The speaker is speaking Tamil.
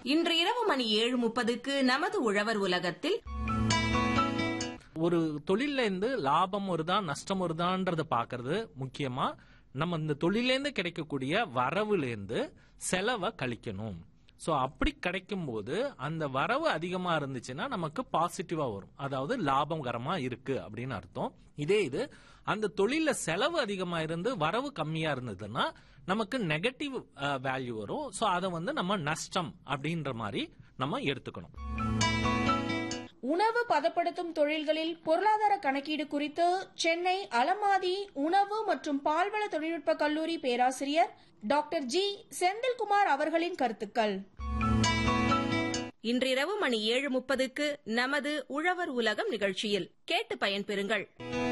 இன்று இரவு மணி ஏழு முப்பதுக்கு நமது உழவர் உலகத்தில் ஒரு தொழில்ல இருந்து லாபம் வருதா நஷ்டம் வருதான்றத பாக்குறது முக்கியமா நம்ம இந்த தொழிலேருந்து கிடைக்கக்கூடிய வரவுல இருந்து செலவை கழிக்கணும் சோ அப்படி கிடைக்கும் போது அந்த வரவு அதிகமா இருந்துச்சுன்னா நமக்கு பாசிட்டிவா வரும் அதாவது லாபகரமா இருக்கு அப்படின்னு அர்த்தம் இதே இது அந்த தொழில செலவு அதிகமா இருந்து வரவு கம்மியா இருந்ததுன்னா நமக்கு நெகட்டிவ் வேல்யூ வரும் சோ அதை வந்து நம்ம நஷ்டம் அப்படின்ற மாதிரி நம்ம எடுத்துக்கணும் உணவு பதப்படுத்தும் தொழில்களில் பொருளாதார கணக்கீடு குறித்து சென்னை அலமாதி உணவு மற்றும் பால்வள தொழில்நுட்ப கல்லூரி பேராசிரியர் டாக்டர் ஜி செந்தில்குமார் அவர்களின் கருத்துக்கள் இன்றிரவு மணி ஏழு முப்பதுக்கு நமது உழவர் உலகம் நிகழ்ச்சியில் கேட்டு பயன்பெறுங்கள்